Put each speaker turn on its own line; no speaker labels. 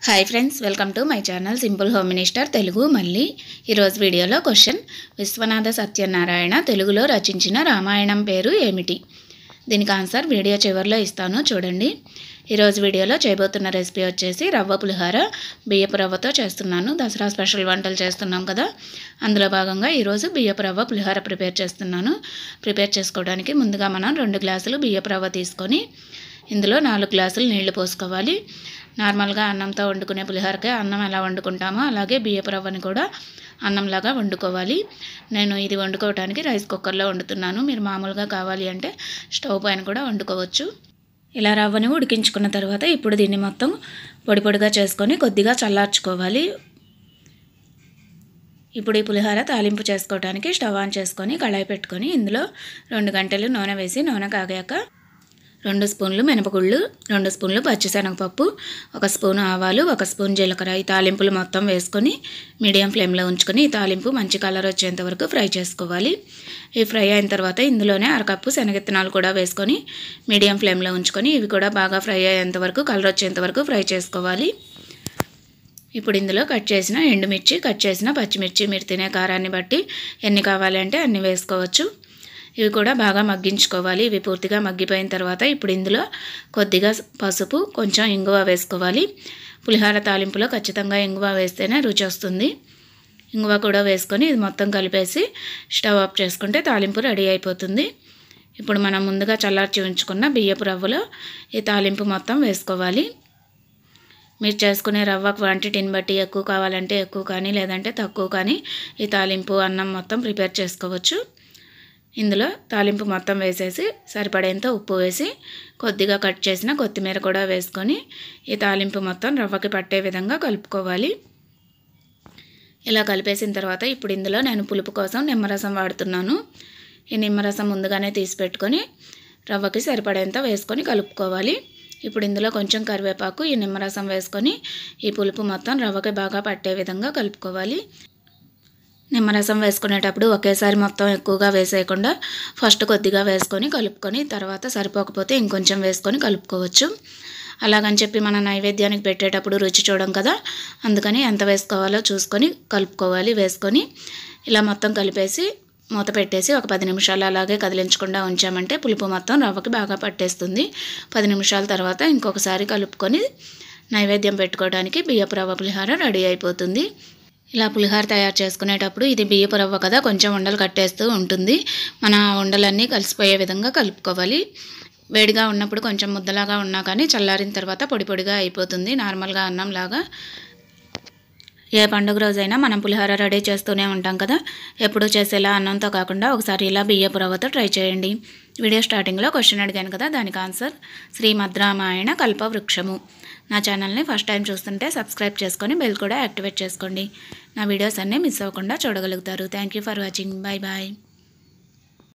hi friends welcome to my channel simple home minister Telugu మళ్ళీ ఈరోజు వీడియోలో క్వశ్చన్ విశ్వనాథ సత్యనారాయణ తెలుగులో రచించిన రామాయణం పేరు ఏమిటి దీనికి ఆన్సర్ వీడియో చివరిలో ఇస్తాను చూడండి ఈరోజు వీడియోలో చేయబోతున్న రెసిపీ వచ్చేసి రవ్వ పులిహోర బియ్యపు రవ్వతో చేస్తున్నాను దసరా స్పెషల్ వంటలు చేస్తున్నాం కదా అందులో భాగంగా ఈరోజు బియ్యపు రవ్వ పులిహోర ప్రిపేర్ చేస్తున్నాను ప్రిపేర్ చేసుకోవడానికి ముందుగా మనం రెండు గ్లాసులు బియ్యపు రవ్వ తీసుకొని ఇందులో నాలుగు గ్లాసులు నీళ్లు పోసుకోవాలి నార్మల్గా అన్నంతో వండుకునే పులిహోరకే అన్నం ఎలా వండుకుంటామో అలాగే బియ్యపు రవ్వని కూడా అన్నంలాగా వండుకోవాలి నేను ఇది వండుకోవడానికి రైస్ కుక్కర్లో వండుతున్నాను మీరు మామూలుగా కావాలి అంటే స్టవ్ పైన కూడా వండుకోవచ్చు ఇలా రవ్వని ఉడికించుకున్న తర్వాత ఇప్పుడు దీన్ని మొత్తం పొడి పొడిగా చేసుకొని కొద్దిగా చల్లార్చుకోవాలి ఇప్పుడు ఈ పులిహోర తాలింపు చేసుకోవడానికి స్టవ్ ఆన్ చేసుకొని కళాయి పెట్టుకొని ఇందులో రెండు గంటలు నూనె వేసి నూనె కాగాక రెండు స్పూన్లు మినపగుళ్ళు రెండు స్పూన్లు పచ్చిశనగపప్పు ఒక స్పూన్ ఆవాలు ఒక స్పూన్ జీలకర్ర ఈ తాలింపులు మొత్తం వేసుకొని మీడియం ఫ్లేమ్లో ఉంచుకొని ఈ తాలింపు మంచి కలర్ వచ్చేంత వరకు ఫ్రై చేసుకోవాలి ఈ ఫ్రై అయిన తర్వాత ఇందులోనే అరకప్పు శనగెత్తనాలు కూడా వేసుకొని మీడియం ఫ్లేమ్లో ఉంచుకొని ఇవి కూడా బాగా ఫ్రై అయ్యేంత వరకు కలర్ వచ్చేంత వరకు ఫ్రై చేసుకోవాలి ఇప్పుడు ఇందులో కట్ చేసిన ఎండుమిర్చి కట్ చేసిన పచ్చిమిర్చి మీరు తినే కారాన్ని బట్టి ఎన్ని కావాలంటే అన్ని వేసుకోవచ్చు ఇవి కూడా బాగా మగ్గించుకోవాలి ఇవి పూర్తిగా మగ్గిపోయిన తర్వాత ఇప్పుడు ఇందులో కొద్దిగా పసుపు కొంచెం ఇంగువ వేసుకోవాలి పులిహార తాలింపులో ఖచ్చితంగా ఇంగువ వేస్తేనే రుచి వస్తుంది ఇంగువ కూడా వేసుకొని ఇది మొత్తం కలిపేసి స్టవ్ ఆఫ్ చేసుకుంటే తాలింపు రెడీ అయిపోతుంది ఇప్పుడు మనం ముందుగా చల్లార్చి ఉంచుకున్న బియ్యపు రవ్వలో ఈ తాలింపు మొత్తం వేసుకోవాలి మీరు చేసుకునే రవ్వ క్వాంటిటీని బట్టి ఎక్కువ కావాలంటే ఎక్కువ కానీ లేదంటే తక్కువ కానీ ఈ తాలింపు అన్నం మొత్తం ప్రిపేర్ చేసుకోవచ్చు ఇందులో తాలింపు మొత్తం వేసేసి సరిపడేంత ఉప్పు వేసి కొద్దిగా కట్ చేసిన కొత్తిమీర కూడా వేసుకొని ఈ తాలింపు మొత్తం రవ్వకి పట్టే విధంగా కలుపుకోవాలి ఇలా కలిపేసిన తర్వాత ఇప్పుడు ఇందులో నేను పులుపు కోసం నిమ్మరసం వాడుతున్నాను ఈ నిమ్మరసం ముందుగానే తీసి పెట్టుకొని రవ్వకి సరిపడేంత వేసుకొని కలుపుకోవాలి ఇప్పుడు ఇందులో కొంచెం కరివేపాకు ఈ నిమ్మరసం వేసుకొని ఈ పులుపు మొత్తం రవ్వకి బాగా పట్టే విధంగా కలుపుకోవాలి నిమ్మరసం వేసుకునేటప్పుడు ఒకేసారి మొత్తం ఎక్కువగా వేసేయకుండా ఫస్ట్ కొద్దిగా వేసుకొని కలుపుకొని తర్వాత సరిపోకపోతే ఇంకొంచెం వేసుకొని కలుపుకోవచ్చు అలాగని చెప్పి మన నైవేద్యానికి పెట్టేటప్పుడు రుచి చూడం కదా అందుకని ఎంత వేసుకోవాలో చూసుకొని కలుపుకోవాలి వేసుకొని ఇలా మొత్తం కలిపేసి మూత పెట్టేసి ఒక పది నిమిషాలు అలాగే కదిలించకుండా ఉంచామంటే పులుపు మొత్తం రవ్వకి బాగా పట్టేస్తుంది పది నిమిషాల తర్వాత ఇంకొకసారి కలుపుకొని నైవేద్యం పెట్టుకోవడానికి బియ్యపు రవ్వ పులిహార రెడీ అయిపోతుంది ఇలా పులిహోర తయారు చేసుకునేటప్పుడు ఇది బియ్యపు రవ్వ కదా కొంచెం ఉండలు కట్టేస్తూ ఉంటుంది మన ఉండలన్నీ కలిసిపోయే విధంగా కలుపుకోవాలి వేడిగా ఉన్నప్పుడు కొంచెం ముద్దలాగా ఉన్నా కానీ చల్లారిన తర్వాత పొడి పొడిగా అయిపోతుంది నార్మల్గా అన్నంలాగా ఏ పండుగ రోజైనా మనం పులిహోర రెడీ చేస్తూనే ఉంటాం కదా ఎప్పుడు చేసేలా అన్నంతో కాకుండా ఒకసారి ఇలా బియ్యపు రవ్వతో ట్రై చేయండి వీడియో స్టార్టింగ్లో క్వశ్చన్ అడిగాను కదా దానికి ఆన్సర్ శ్రీమద్రామాయణ కల్పవృక్షము నా ఛానల్ని ఫస్ట్ టైం చూస్తుంటే సబ్స్క్రైబ్ చేసుకొని బెల్ కూడా యాక్టివేట్ చేసుకోండి నా వీడియోస్ అన్నీ మిస్ అవ్వకుండా చూడగలుగుతారు thank you for watching bye bye